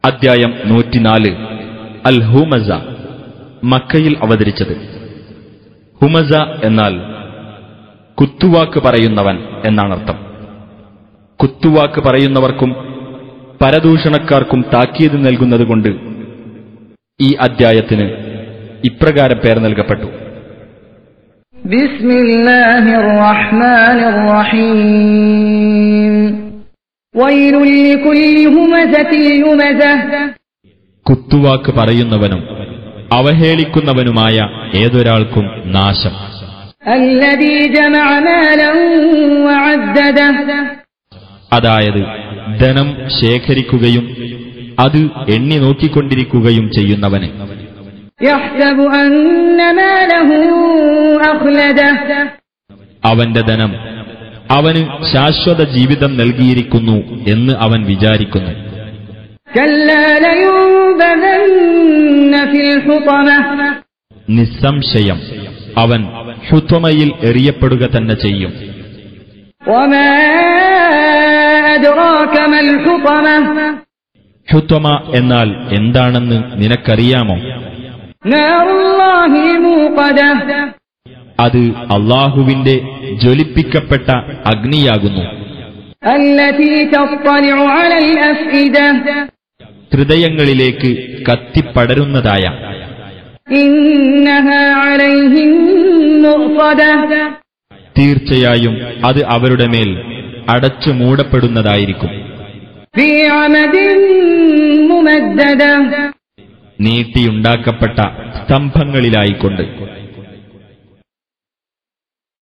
അദ്ധ്യായം നൂറ്റിനാല് അൽ ഹുമസ മക്കയിൽ അവതരിച്ചത് ഹുമസ എന്നാൽ കുത്തുവാക്ക് പറയുന്നവൻ എന്നാണർത്ഥം കുത്തുവാക്ക് പറയുന്നവർക്കും പരദൂഷണക്കാർക്കും താക്കീത് നൽകുന്നതുകൊണ്ട് ഈ അദ്ധ്യായത്തിന് ഇപ്രകാരം പേർ നൽകപ്പെട്ടു بسم الله الرحمن الرحيم ويل لكل همزة لمزة കുത്തുവാക്ക് പറയുന്നവനും അവഹേളിക്കുന്നവനുമായ ഏതൊരാൾക്കും നാശം الذي جمع مالا وعدده അതായത് ധനം ശേഖരിക്കുകയും അത് എണ്ണി നോക്കിക്കൊണ്ടിരിക്കുകയും ചെയ്യുന്നവന് يحسب أن ماله أخلده അവന്റെ ധനം അവന് ശാശ്വത ജീവിതം നൽകിയിരിക്കുന്നു എന്ന് അവൻ വിചാരിക്കുന്നു كلا لينبذن في الحطمة നിസ്സംശയം അവൻ ഹുത്വമയിൽ എറിയപ്പെടുക തന്നെ ചെയ്യും وما أدراك ما الحطمة ഹുത്വമ എന്നാൽ എന്താണെന്ന് നിനക്കറിയാമോ نار الله الموقدة അത് അള്ളാഹുവിന്റെ ജ്വലിപ്പിക്കപ്പെട്ട അഗ്നിയാകുന്നു التي تطلع على الأفئدة ഹൃദയങ്ങളിലേക്ക് കത്തിപ്പടരുന്നതായ إنها عليهم مؤصدة തീർച്ചയായും അത് അവരുടെ മേൽ അടച്ചു മൂടപ്പെടുന്നതായിരിക്കും في عمد ممددة നീട്ടിയുണ്ടാക്കപ്പെട്ട സ്തംഭങ്ങളിലായിക്കൊണ്ട്